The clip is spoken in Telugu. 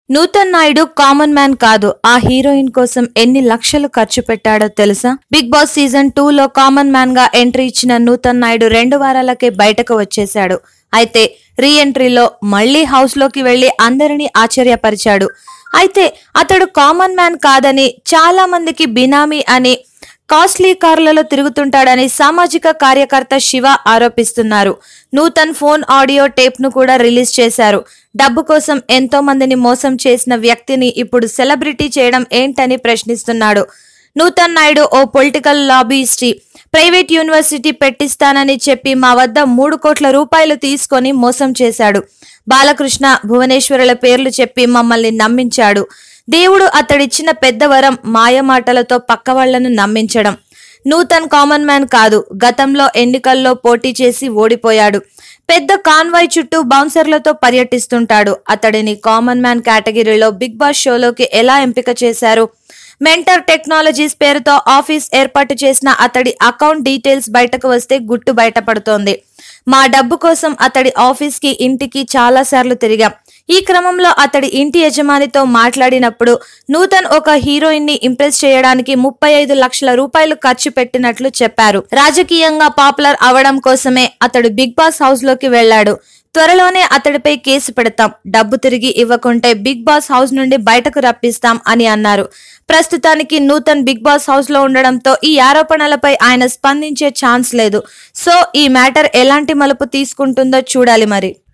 నూతన్ నాయుడు కామన్ మ్యాన్ కాదు ఆ హీరోయిన్ కోసం ఎన్ని లక్షలు ఖర్చు పెట్టాడో తెలుసా బిగ్ బాస్ సీజన్ టూ లో కామన్ మ్యాన్ గా ఎంట్రీ ఇచ్చిన నూతన్ నాయుడు రెండు వారాలకే బయటకు వచ్చేశాడు అయితే రీ ఎంట్రీలో మళ్లీ హౌస్ లోకి వెళ్లి అందరినీ ఆశ్చర్యపరిచాడు అయితే అతడు కామన్ మ్యాన్ కాదని చాలా మందికి బినామీ అని కాస్ట్లీ కార్లలో తిరుగుతుంటాడని సామాజిక కార్యకర్త శివ ఆరోపిస్తున్నారు నూతన్ ఫోన్ ఆడియో టేప్ ను కూడా రిలీజ్ చేశారు డబ్బు కోసం ఎంతో మందిని మోసం చేసిన వ్యక్తిని ఇప్పుడు సెలబ్రిటీ చేయడం ఏంటని ప్రశ్నిస్తున్నాడు నూతన్ నాయుడు ఓ పొలిటికల్ లాబీయిస్ట్ ప్రైవేట్ యూనివర్సిటీ పెట్టిస్తానని చెప్పి మా వద్ద మూడు కోట్ల రూపాయలు తీసుకొని మోసం చేశాడు బాలకృష్ణ భువనేశ్వరుల పేర్లు చెప్పి మమ్మల్ని నమ్మించాడు దేవుడు అతడిచ్చిన పెద్ద వరం మాయమాటలతో పక్కవాళ్లను నమ్మించడం నూతన్ కామన్ మ్యాన్ కాదు గతంలో ఎన్నికల్లో పోటీ చేసి ఓడిపోయాడు పెద్ద కాన్వాయ్ చుట్టూ బౌన్సర్లతో పర్యటిస్తుంటాడు అతడిని కామన్ మ్యాన్ కేటగిరీలో బిగ్ బాస్ షోలోకి ఎలా ఎంపిక చేశారు మెంటర్ టెక్నాలజీస్ పేరుతో ఆఫీస్ ఏర్పాటు చేసిన అతడి అకౌంట్ డీటెయిల్స్ బయటకు వస్తే గుట్టు బయటపడుతోంది మా డబ్బు కోసం అతడి ఆఫీస్ కి ఇంటికి చాలా సార్లు తిరిగాం ఈ క్రమంలో అతడి ఇంటి యజమానితో మాట్లాడినప్పుడు నూతన్ ఒక హీరోయిన్ ని ఇంప్రెస్ చేయడానికి ముప్పై ఐదు లక్షల రూపాయలు ఖర్చు పెట్టినట్లు చెప్పారు రాజకీయంగా పాపులర్ అవడం కోసమే అతడు బిగ్ బాస్ హౌస్ లోకి వెళ్లాడు త్వరలోనే అతడిపై కేసు పెడతాం డబ్బు తిరిగి ఇవ్వకుంటే బిగ్ బాస్ హౌస్ నుండి బయటకు రప్పిస్తాం అని అన్నారు ప్రస్తుతానికి నూతన్ బిగ్ బాస్ హౌస్ లో ఉండడంతో ఈ ఆరోపణలపై ఆయన స్పందించే ఛాన్స్ లేదు సో ఈ మ్యాటర్ ఎలాంటి మలుపు తీసుకుంటుందో చూడాలి మరి